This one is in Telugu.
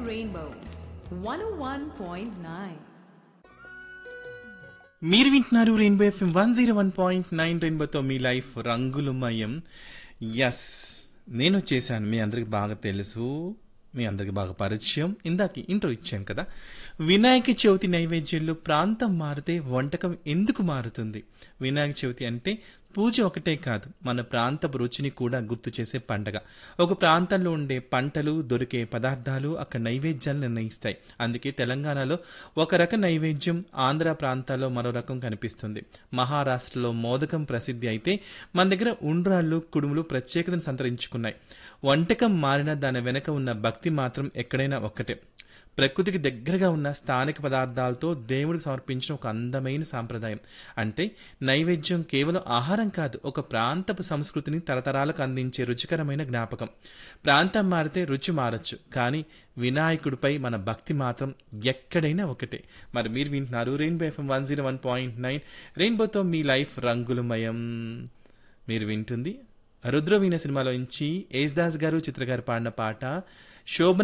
Rainbow 101.9. మీరు వింటున్నారు Rainbow FM one zero one point nine రెయిన్బోతో మీ లైఫ్ రంగులమయం ఎస్ నేను వచ్చేసాను మీ అందరికి బాగా తెలుసు మీ అందరికి బాగా పరిచయం ఇందాక ఇంట్రో ఇచ్చాను కదా వినాయక చవితి నైవేద్యంలో ప్రాంతం మారితే వంటకం ఎందుకు మారుతుంది వినాయక చవితి అంటే పూజ ఒకటే కాదు మన ప్రాంతపు రుచిని కూడా గుర్తు చేసే పండగ ఒక ప్రాంతంలో ఉండే పంటలు దొరికే పదార్థాలు అక్కడ నైవేద్యాలు నిర్ణయిస్తాయి అందుకే తెలంగాణలో ఒక రకం నైవేద్యం ఆంధ్ర ప్రాంతాల్లో మరో రకం కనిపిస్తుంది మహారాష్ట్రలో మోదకం ప్రసిద్ధి అయితే మన దగ్గర ఉండ్రాళ్ళు కుడుములు ప్రత్యేకతను సంతరించుకున్నాయి వంటకం మారిన దాని వెనక ఉన్న భక్తి మాత్రం ఎక్కడైనా ఒక్కటే ప్రకృతికి దగ్గరగా ఉన్న స్థానిక పదార్థాలతో దేవుడికి సమర్పించిన ఒక అందమైన సాంప్రదాయం అంటే నైవేద్యం కేవలం ఆహారం కాదు ఒక ప్రాంతపు సంస్కృతిని తరతరాలకు అందించే రుచికరమైన జ్ఞాపకం ప్రాంతం మారితే రుచి మారచ్చు కానీ వినాయకుడిపై మన భక్తి మాత్రం ఎక్కడైనా ఒకటే మరి మీరు వింటున్నారు Rainbow FM one zero one point nine రెయిన్బోతో మీ లైఫ్ రంగులమయం మీరు వింటుంది రుద్రవీణ సినిమాలో నుంచి యేసుదాస్ గారు చిత్ర గారు పాడిన పాట శోభన